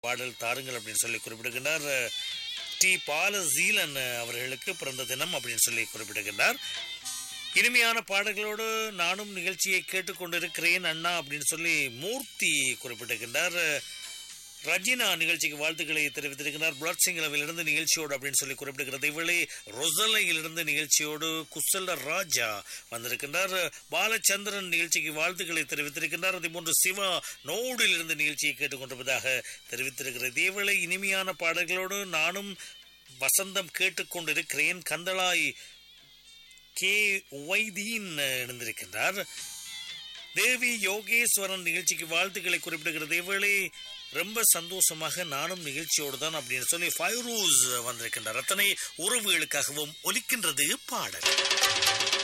பாடல் தாருங்கள் அப்படின்னு சொல்லி குறிப்பிடுகின்றார் டி பாலசீலன் அவர்களுக்கு பிறந்த தினம் அப்படின்னு சொல்லி குறிப்பிடுகின்றார் இனிமையான பாடல்களோடு நானும் நிகழ்ச்சியை கேட்டுக்கொண்டிருக்கிறேன் அண்ணா அப்படின்னு சொல்லி மூர்த்தி குறிப்பிட்டிருக்கின்றார் ரஜினா நிகழ்ச்சிக்கு வாழ்த்துக்களை தெரிவித்திருக்கிறார் புலட் சிங்களவிலிருந்து நிகழ்ச்சியோடு அப்படின்னு சொல்லி குறிப்பிடுகிறது இவளே ரொசலையிலிருந்து நிகழ்ச்சியோடு குசல ராஜா வந்திருக்கின்றார் பாலச்சந்திரன் நிகழ்ச்சிக்கு வாழ்த்துக்களை தெரிவித்திருக்கின்றார் அதேபோன்று சிவா நோடிலிருந்து நிகழ்ச்சியை கேட்டுக்கொண்டிருப்பதாக தெரிவித்திருக்கிறது இவளை இனிமையான பாடல்களோடு நானும் வசந்தம் கேட்டுக்கொண்டிருக்கிறேன் கந்தளாய் கே ஒய்தீன் இணைந்திருக்கின்றார் தேவி யோகேஸ்வரன் நிகழ்ச்சிக்கு வாழ்த்துக்களை குறிப்பிடுகிறது இவளே ரொம்ப சந்தோஷமாக நானும் நிகழ்ச்சியோடு தான் அப்படின்னு சொல்லி ஃபைரூஸ் வந்திருக்கின்றார் அத்தனை உறவுகளுக்காகவும் ஒலிக்கின்றது பாடல்